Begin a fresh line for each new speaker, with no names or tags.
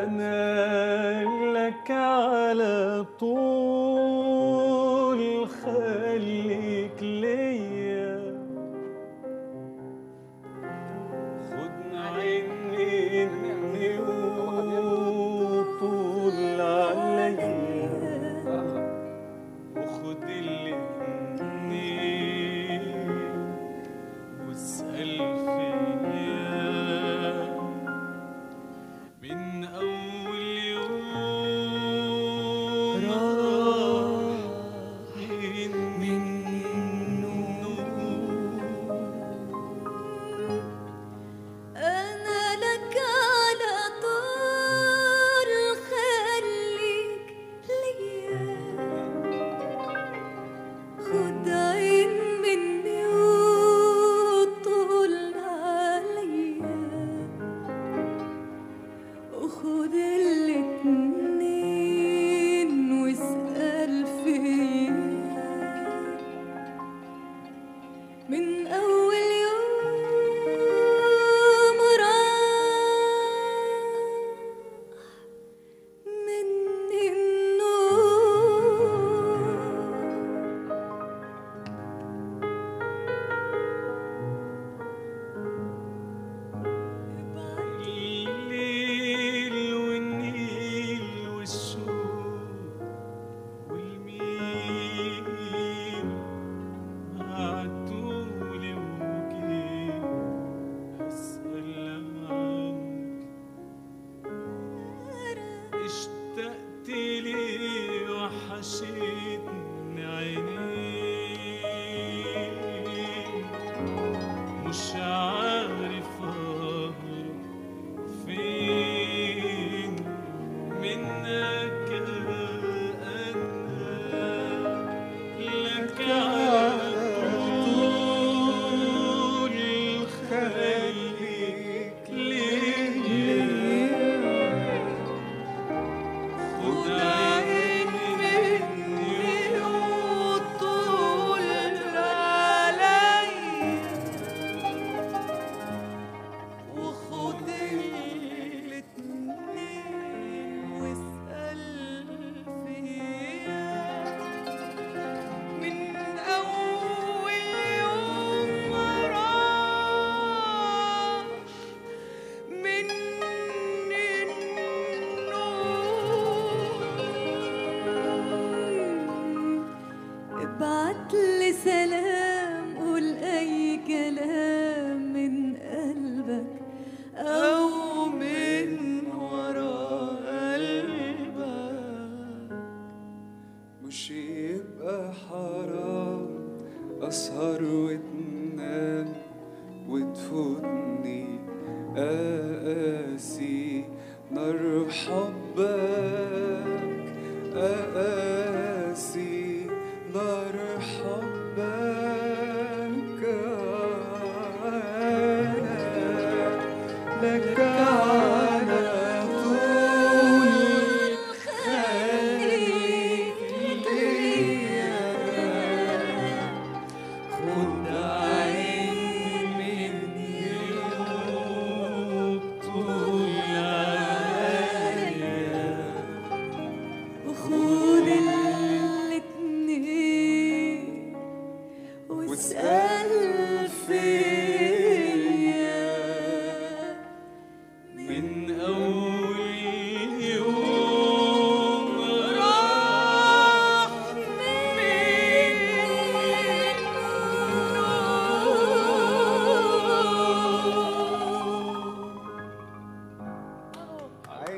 أنا لك على طول خليك ليا خد عيني مني وطول عليا وخد الاتنين واسأل فيا من أول يوم راح منه
أنا لك على طول خليك ليا خد عين مني وطول عليا وخد الاتنين واسأل فيا من أول يوم راح مني النور
الليل والنيل والشوق والميل عدولي وجيت أسأل عنك اشتقت لي وحشتني عينيك مش عارف أهرب فين منك أنا لك على طول خليك ليا خد عيني مني
وطول عليا وخد الاتنين واسأل فيا من أول يوم راح مني النور ابعت لي سلام قول اي كلام من قلبك او من ورا قلبك
مش يبقى حرام أسهر وتنام وتفوتني أقاسي نار حبك أقاسي